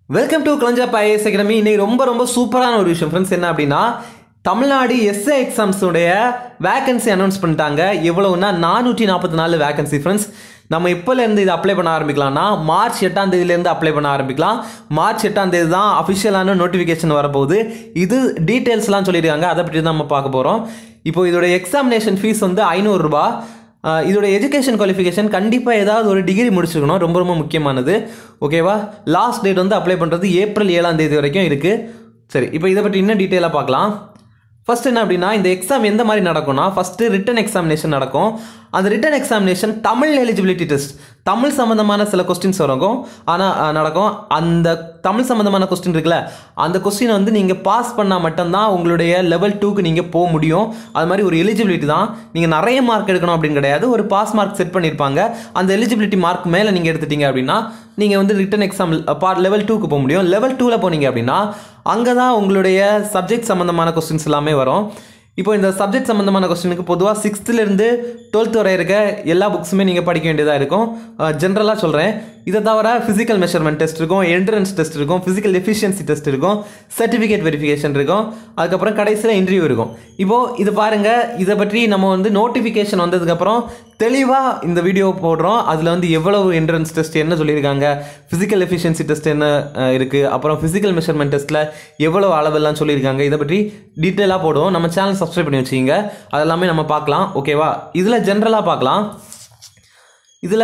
welcome to Kalanja IAS academy இன்னைக்கு ரொம்ப ரொம்ப சூப்பரான ஒரு விஷயம் ஃப்ரெண்ட்ஸ் என்ன அப்படின்னா தமிழ்நாடு எஸ்ஏ எக்ஸாம்ஸுடைய வேகன்சி அனௌன்ஸ் பண்ணிட்டாங்க எவ்வளவுன்னா நானூற்றி நாற்பத்தி நாலு வேகன்சி ஃப்ரெண்ட்ஸ் நம்ம இப்போலேருந்து இது அப்ளை பண்ண ஆரம்பிக்கலாம்னா மார்ச் எட்டாம் தேதியிலேருந்து அப்ளை பண்ண ஆரம்பிக்கலாம் மார்ச் எட்டாம் தேதி தான் அஃபிஷியலான நோட்டிஃபிகேஷன் வரப்போகுது இது டீட்டெயில்ஸ்லாம் சொல்லியிருக்காங்க அதை பற்றி தான் நம்ம பார்க்க போகிறோம் இப்போ இதோட எக்ஸாமினேஷன் ஃபீஸ் வந்து ஐநூறுரூபா ஆஹ் இதோட எஜுகேஷன் குவாலிஃபிகேஷன் கண்டிப்பாக ஏதாவது ஒரு டிகிரி முடிச்சிருக்கணும் ரொம்ப ரொம்ப முக்கியமானது ஓகேவா லாஸ்ட் டேட் வந்து அப்ளை பண்ணுறது ஏப்ரல் ஏழாம் தேதி வரைக்கும் இருக்குது சரி இப்போ இதை பற்றி இன்னும் டீட்டெயிலாக பார்க்கலாம் ஃபர்ஸ்ட் என்ன அப்படின்னா இந்த எக்ஸாம் எந்த மாதிரி நடக்கும்னா ஃபஸ்ட்டு ரிட்டன் எக்ஸாமினேஷன் நடக்கும் அந்த written examination Tamil eligibility test Tamil சம்மந்தமான சில கொஸ்டின்ஸ் வரும் ஆனால் நடக்கும் அந்த தமிழ் சம்மந்தமான கொஸ்டின் இருக்குல்ல அந்த கொஸ்டினை வந்து நீங்கள் பாஸ் பண்ணால் மட்டும்தான் உங்களுடைய லெவல் டூக்கு நீங்கள் போக முடியும் அது மாதிரி ஒரு எலிஜிபிலிட்டி தான் நீங்கள் நிறைய மார்க் எடுக்கணும் அப்படின்னு கிடையாது ஒரு பாஸ் மார்க் செட் பண்ணியிருப்பாங்க அந்த எலிஜிபிலிட்டி மார்க் மேலே நீங்கள் எடுத்துட்டீங்க அப்படின்னா நீங்கள் வந்து ரிட்டன் எக்ஸாம் பார்ட் லெவல் டூக்கு போக முடியும் லெவல் டூவில் போனீங்க அப்படின்னா அங்கே தான் உங்களுடைய சப்ஜெக்ட் சம்மந்தமான கொஸ்டின்ஸ் எல்லாமே வரும் இப்போ இந்த சப்ஜெக்ட் சம்மந்தமான கொஸ்டினுக்கு பொதுவாக சிக்ஸ்த்துலேருந்து டுவெல்த் வரை இருக்க எல்லா புக்ஸுமே நீங்கள் படிக்க வேண்டியதாக இருக்கும் ஜென்ரலாக சொல்கிறேன் இதை தவிர ஃபிசிக்கல் மெஷர்மெண்ட் டெஸ்ட் இருக்கும் என்ட்ரன்ஸ் டெஸ்ட் இருக்கும் ஃபிசிக்கல் எஃபிஷியன்சி டெஸ்ட் இருக்கும் சர்டிஃபிகேட் வெரிஃபிகேஷன் இருக்கும் அதுக்கப்புறம் கடைசியில் இன்டர்வியூ இருக்கும் இப்போது இது பாருங்கள் இதை பற்றி நம்ம வந்து நோட்டிஃபிகேஷன் வந்ததுக்கப்புறம் தெளிவாக இந்த வீடியோ போடுறோம் அதில் வந்து எவ்வளவு என்ட்ரன்ஸ் டெஸ்ட் என்ன சொல்லியிருக்காங்க ஃபிசிக்கல் எஃபிஷியன்சி டெஸ்ட் என்ன அஹ், இருக்குது அப்புறம் ஃபிசிக்கல் மெஷர்மெண்ட் டெஸ்ட்டில் எவ்வளோ அளவெல்லாம் சொல்லியிருக்காங்க இதை பற்றி டீட்டெயிலாக போடுவோம் நம்ம சேனல் சப்ஸ்கிரைப் பண்ணி வச்சுக்கிங்க அதெல்லாமே நம்ம பார்க்கலாம் ஓகேவா இதில் ஜென்ரலாக பார்க்கலாம் இதில்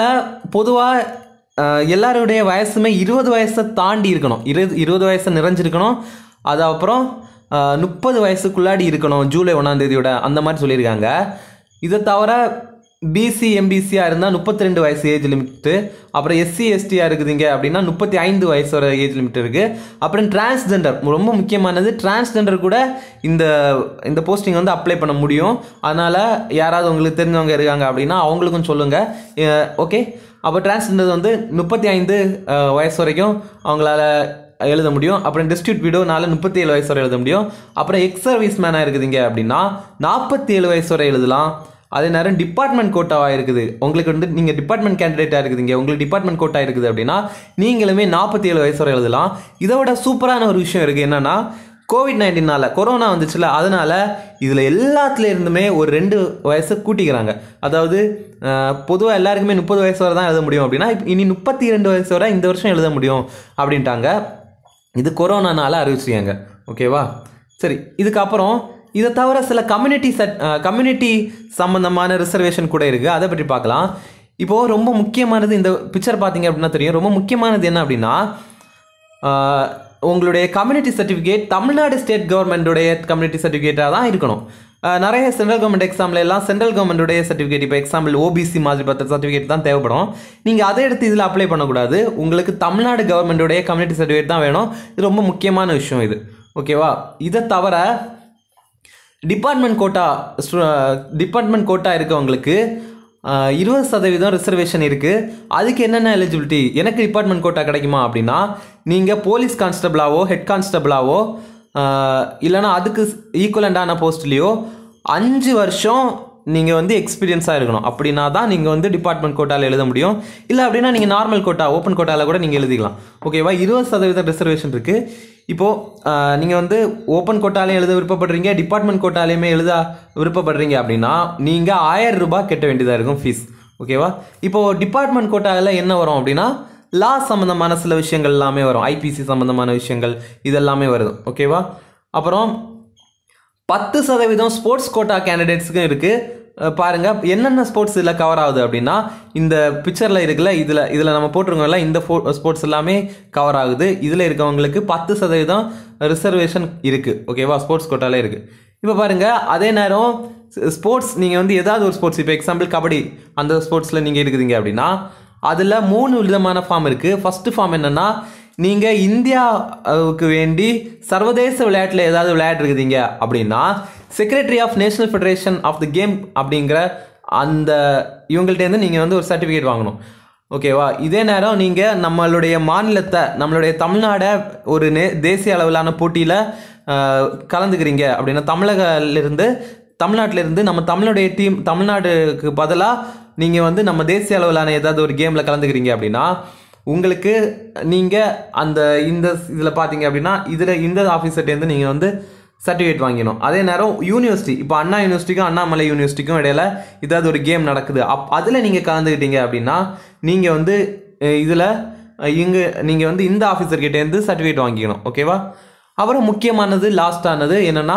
பொதுவாக எல்லாருடைய வயசுமே இருபது வயசை தாண்டி இருக்கணும் இருபது இருபது வயசை நிறைஞ்சிருக்கணும் அது அப்புறம் முப்பது வயசுக்குள்ளாடி இருக்கணும் ஜூலை ஒன்றாம் தேதியோட அந்த மாதிரி சொல்லியிருக்காங்க இதை தவிர பிசி எம்பிசியாக இருந்தால் முப்பத்தி ரெண்டு வயசு ஏஜ் லிமிட்டு அப்புறம் எஸ்சி எஸ்டியாக இருக்குதுங்க அப்படின்னா முப்பத்தி ஐந்து வயசோட ஏஜ் லிமிட் இருக்குது அப்புறம் டிரான்ஸ்ஜெண்டர் ரொம்ப முக்கியமானது டிரான்ஸ்ஜெண்டர் கூட இந்த இந்த போஸ்டிங் வந்து அப்ளை பண்ண முடியும் அதனால் யாராவது உங்களுக்கு தெரிஞ்சவங்க இருக்காங்க அப்படின்னா அவங்களுக்கும் சொல்லுங்கள் ஓகே அப்போ டிரான்ஸ்ஜெண்டர் வந்து முப்பத்தி ஐந்து வயசு வரைக்கும் அவங்களால எழுத முடியும் அப்புறம் டிஸ்ட்ரிக்ட் விடோனால முப்பத்தி ஏழு வயசு வரை எழுத முடியும் அப்புறம் எக்ஸ் சர்வீஸ் மேனாக இருக்குதுங்க அப்படின்னா நாற்பத்தி ஏழு வயசு வரை எழுதலாம் அதே நேரம் டிபார்ட்மெண்ட் கோட்டாவாக இருக்குது உங்களுக்கு வந்து நீங்கள் டிபார்ட்மெண்ட் கேண்டிடேட்டாக இருக்குதுங்க உங்களுக்கு டிபார்ட்மெண்ட் கோட்டா இருக்குது அப்படின்னா நீங்களுமே நாற்பத்தி ஏழு வயசு வரை எழுதலாம் இதை விட சூப்பரான ஒரு விஷயம் இருக்குது என்னன்னா கோவிட் நைன்டீனால கொரோனா வந்துச்சுல அதனால இதில் எல்லாத்துல இருந்துமே ஒரு ரெண்டு வயசு கூட்டிக்கிறாங்க அதாவது பொதுவாக எல்லாருக்குமே முப்பது வயசு வரை தான் எழுத முடியும் அப்படின்னா இப்ப இனி முப்பத்தி ரெண்டு வயசு வரை இந்த வருஷம் எழுத முடியும் அப்படின்ட்டாங்க இது கொரோனானால அறிவிச்சிருக்காங்க ஓகேவா சரி இதுக்கப்புறம் இதை தவிர சில கம்யூனிட்டி செட் கம்யூனிட்டி சம்மந்தமான ரிசர்வேஷன் கூட இருக்குது அதை பற்றி பார்க்கலாம் இப்போது ரொம்ப முக்கியமானது இந்த பிக்சர் பார்த்தீங்க அப்படின்னா தெரியும் ரொம்ப முக்கியமானது என்ன அப்படின்னா ஆஹ், உங்களுடைய கம்யூனிட்டி சர்டிஃபிகேட் தமிழ்நாடு ஸ்டேட் கவர்மெண்ட்டுடைய கம்யூனிட்டி சர்டிஃபிகேட்டாக தான் இருக்கணும் ஆஹ், நிறைய சென்ட்ரல் கவர்மெண்ட் எக்ஸாம்ல எல்லாம் சென்ட்ரல் கவர்மெண்ட்டுடைய சர்டிஃபிகேட் இப்போ எக்ஸாம்பிள் ஓபிசி மாதிரி பார்த்த சர்டிஃபிகேட் தான் தேவைப்படும் நீங்கள் அதை எடுத்து இதில் அப்ளை பண்ணக்கூடாது உங்களுக்கு தமிழ்நாடு கவர்மெண்ட்டுடைய கம்யூனிட்டி சர்டிஃபிகேட் தான் வேணும் இது ரொம்ப முக்கியமான விஷயம் இது ஓகேவா இதை தவிர டிபார்ட்மெண்ட் கோட்டா டிபார்ட்மெண்ட் கோட்டா இருக்கவங்களுக்கு ஆஹ், இருபது சதவீதம் ரிசர்வேஷன் இருக்குது அதுக்கு என்னென்ன எலிஜிபிலிட்டி எனக்கு டிபார்ட்மெண்ட் கோட்டா கிடைக்குமா அப்படின்னா நீங்கள் போலீஸ் கான்ஸ்டபிளாவோ ஹெட் கான்ஸ்டபிளாவோ இல்லைனா அதுக்கு ஈக்குவலண்டான போஸ்ட்லேயோ அஞ்சு வருஷம் நீங்கள் வந்து எக்ஸ்பீரியன்ஸாக இருக்கணும் அப்படின்னா தான் நீங்கள் வந்து டிபார்ட்மெண்ட் கோட்டாவில் எழுத முடியும் இல்லை அப்படின்னா நீங்கள் நார்மல் கோட்டா ஓப்பன் கோட்டாவில் கூட நீங்கள் எழுதிக்கலாம் ஓகேவா இருபது சதவீதம் ரிசர்வேஷன் இருக்குது இப்போது நீங்கள் வந்து ஓப்பன் கோட்டாலையும் எழுத விருப்பப்படுறீங்க டிபார்ட்மெண்ட் கோட்டாலையுமே எழுத விருப்பப்படுறீங்க அப்படின்னா நீங்கள் ஆயிரம் ரூபாய் கட்ட வேண்டியதாக இருக்கும் ஃபீஸ் ஓகேவா இப்போது டிபார்ட்மெண்ட் கோட்டாவில் என்ன வரும் அப்படின்னா லா சம்மந்தமான சில விஷயங்கள் எல்லாமே வரும் ஐபிசி சம்மந்தமான விஷயங்கள் இதெல்லாமே வருது ஓகேவா அப்புறம் பத்து சதவீதம் ஸ்போர்ட்ஸ் கோட்டா கேண்டிடேட்ஸுக்கும் இருக்குது பாருங்க என்னென்ன ஸ்போர்ட்ஸ் இதில் கவர் ஆகுது அப்படின்னா இந்த பிக்சரில் இருக்குல்ல இதில் இதில் நம்ம போட்டிருக்கோம்ல இந்த ஸ்போர்ட்ஸ் எல்லாமே கவர் ஆகுது இதில் இருக்கவங்களுக்கு பத்து சதவீதம் ரிசர்வேஷன் இருக்குது ஓகேவா ஸ்போர்ட்ஸ் கோட்டாலே இருக்குது இப்போ பாருங்க அதே நேரம் ஸ்போர்ட்ஸ் நீங்கள் வந்து ஏதாவது ஒரு ஸ்போர்ட்ஸ் இப்போ எக்ஸாம்பிள் கபடி அந்த ஸ்போர்ட்ஸில் நீங்கள் இருக்குதுங்க அப்படின்னா அதில் மூணு விதமான ஃபார்ம் இருக்குது ஃபஸ்ட்டு ஃபார்ம் என்னென்னா நீங்கள் இந்தியாவுக்கு வேண்டி சர்வதேச விளையாட்டில் ஏதாவது விளையாட்டு இருக்குதுங்க அப்படின்னா secretary of national federation of the game அப்படிங்கிற அந்த இவங்கள்ட்டேருந்து நீங்கள் வந்து ஒரு சர்டிஃபிகேட் வாங்கணும் ஓகேவா இதே நேரம் நீங்கள் நம்மளுடைய மாநிலத்தை நம்மளுடைய தமிழ்நாடை ஒரு நே தேசிய அளவிலான போட்டியில் கலந்துக்கிறீங்க அப்படின்னா தமிழகிலிருந்து தமிழ்நாட்டிலிருந்து நம்ம தமிழுடைய டீம் தமிழ்நாடுக்கு பதிலாக நீங்கள் வந்து நம்ம தேசிய அளவிலான ஏதாவது ஒரு கேமில் கலந்துக்கிறீங்க அப்படின்னா உங்களுக்கு நீங்கள் அந்த இந்த இதில் பார்த்தீங்க அப்படின்னா இதில் இந்த ஆஃபீஸர்ட்டேருந்து நீங்கள் வந்து சர்டிஃபிகேட் வாங்கிக்கணும் அதே நேரம் யூனிவர்சிட்டி இப்போ அண்ணா யூனிவர்சிட்டிக்கும் அண்ணாமலை யூனிவர்சிட்டிக்கும் இடையில ஏதாவது ஒரு கேம் நடக்குது அப் அதில் நீங்கள் கலந்துக்கிட்டீங்க அப்படின்னா நீங்கள் வந்து இதில் இங்கே நீங்கள் வந்து இந்த ஆஃபீஸர்கிட்டேருந்து சர்டிஃபிகேட் வாங்கிக்கணும் ஓகேவா அப்புறம் முக்கியமானது லாஸ்டானது என்னென்னா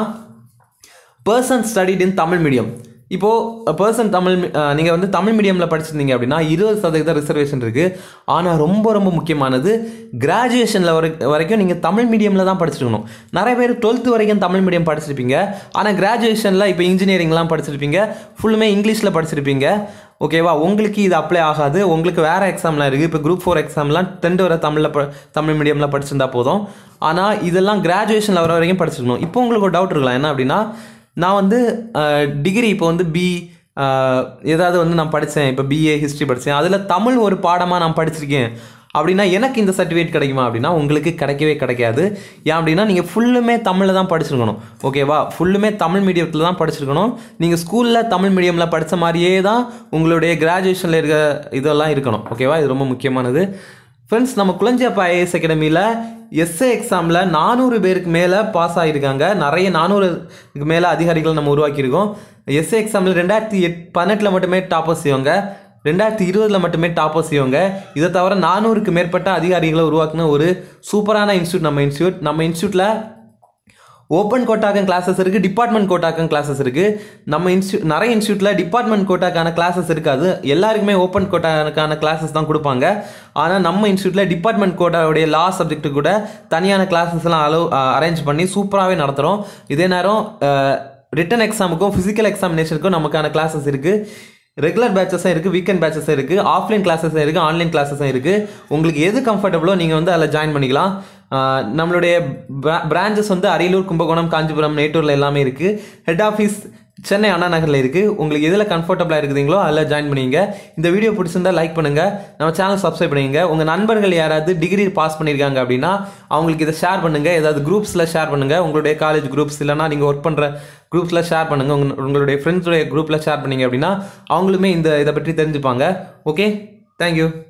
person studied in Tamil medium இப்போது பர்சன் தமிழ் நீங்கள் வந்து தமிழ் மீடியமில் படிச்சிருந்தீங்க அப்படின்னா இருபது சதவீதம் ரிசர்வேஷன் இருக்குது ஆனால் ரொம்ப ரொம்ப முக்கியமானது கிராஜுவேஷனில் வரை வரைக்கும் நீங்கள் தமிழ் மீடியமில் தான் படிச்சிருக்கணும் நிறைய பேர் டுவெல்த்து வரைக்கும் தமிழ் மீடியம் படிச்சிருப்பீங்க ஆனால் கிராஜுவேஷனில் இப்போ இன்ஜினியரிங்லாம் படிச்சிருப்பீங்க ஃபுல்லுமே இங்கிலீஷில் படிச்சிருப்பீங்க ஓகேவா உங்களுக்கு இது அப்ளை ஆகாது உங்களுக்கு வேறு எக்ஸாம்லாம் இருக்குது இப்போ குரூப் ஃபோர் எக்ஸாம்லாம் டென்த் வர தமிழில் ப தமிழ் மீடியமில் படிச்சிருந்தா போதும் ஆனால் இதெல்லாம் கிராஜுவேஷனில் வர வரைக்கும் படிச்சிருக்கணும் இப்போ உங்களுக்கு ஒரு டவுட் இருக்கலாம் என்ன அப்படின்னா நான் வந்து டிகிரி இப்போ வந்து பி ஏதாவது வந்து நான் படித்தேன் இப்போ பிஏ ஹிஸ்ட்ரி படித்தேன் அதில் தமிழ் ஒரு பாடமாக நான் படிச்சிருக்கேன் அப்படின்னா எனக்கு இந்த சர்டிஃபிகேட் கிடைக்குமா அப்படின்னா உங்களுக்கு கிடைக்கவே கிடைக்காது ஏன் அப்படின்னா நீங்கள் ஃபுல்லுமே தமிழில் தான் படிச்சிருக்கணும் ஓகேவா ஃபுல்லுமே தமிழ் மீடியத்தில் தான் படிச்சிருக்கணும் நீங்கள் ஸ்கூலில் தமிழ் மீடியமில் படித்த மாதிரியே தான் உங்களுடைய கிராஜுவேஷனில் இருக்க இதெல்லாம் இருக்கணும் ஓகேவா இது ரொம்ப முக்கியமானது ஃப்ரெண்ட்ஸ் நம்ம குளஞ்சியப்பா ஐஏஎஸ் அகாடமியில் எஸ்ஏ எக்ஸாமில் நானூறு பேருக்கு மேலே பாஸ் ஆகியிருக்காங்க நிறைய நானூறுக்கு மேலே அதிகாரிகள் நம்ம உருவாக்கியிருக்கோம் எஸ்ஏ எக்ஸாமில் ரெண்டாயிரத்தி எட் பதினெட்டில் மட்டுமே டாப்பர்ஸ் இவங்க ரெண்டாயிரத்தி இருபதில் மட்டுமே டாப்பர்ஸ் இவங்க இதை தவிர நானூறுக்கு மேற்பட்ட அதிகாரிகளை உருவாக்குன ஒரு சூப்பரான இன்ஸ்டியூட் நம்ம இன்ஸ்டியூட் நம்ம இன்ஸ்டியூட்டில் ஓப்பன் கோட்டாக்கம் கிளாஸஸ் இருக்குது டிபார்ட்மெண்ட் கோட்டாக்கம் கிளாஸஸ் இருக்குது நம்ம இன்ஸ்டியூட் நிறைய இன்ஸ்டியூட்டில் டிபார்ட்மெண்ட் கோட்டாக்கான கிளாஸஸ் இருக்காது எல்லாருக்குமே ஓப்பன் கோட்டாக்கான கிளாஸஸ் தான் கொடுப்பாங்க ஆனால் நம்ம இன்ஸ்டியூட்டில் டிபார்ட்மெண்ட் கோட்டாவுடைய லா சப்ஜெக்ட்டு கூட தனியான கிளாஸஸ்லாம் அலோ அரேஞ்ச் பண்ணி சூப்பராகவே நடத்துகிறோம் இதே நேரம் ரிட்டன் எக்ஸாமுக்கும் ஃபிசிக்கல் எக்ஸாமினேஷனுக்கும் நமக்கான கிளாஸஸ் இருக்குது ரெகுலர் பேச்சஸும் இருக்குது வீக்கெண்ட் பேச்சஸும் இருக்குது ஆஃப்லைன் கிளாஸஸும் இருக்குது ஆன்லைன் கிளாஸஸும் இருக்குது உங்களுக்கு எது கம்ஃபர்டபுளோ நீங்கள் வந்து அதில் ஜாயின் பண்ணிக்கலாம் ஆஹ் நம்மளுடைய பிரான்ச்சஸ் வந்து அரியலூர் கும்பகோணம் காஞ்சிபுரம் நேட்டூரில் எல்லாமே இருக்குது ஹெட் ஆஃபீஸ் சென்னை அண்ணா நகரில் இருக்குது உங்களுக்கு எதில் கம்ஃபர்டபுளாக இருக்குதுங்களோ அதில் ஜாயின் பண்ணிங்க இந்த வீடியோ பிடிச்சிருந்தா லைக் பண்ணுங்கள் நம்ம சேனல் சப்ஸ்கிரைப் பண்ணிங்க உங்கள் நண்பர்கள் யாராவது டிகிரி பாஸ் பண்ணியிருக்காங்க அப்படின்னா அவங்களுக்கு இதை ஷேர் பண்ணுங்கள் ஏதாவது குரூப்ஸில் ஷேர் பண்ணுங்கள் உங்களுடைய காலேஜ் குரூப்ஸ் இல்லைனா நீங்கள் ஒர்க் பண்ணுற குரூப்ஸில் ஷேர் பண்ணுங்கள் உங்க உங்களுடைய ஃப்ரெண்ட்ஸுடைய குரூப்பில் ஷேர் பண்ணீங்க அப்படின்னா அவங்களுமே இந்த இதை பற்றி தெரிஞ்சுப்பாங்க ஓகே தேங்க்யூ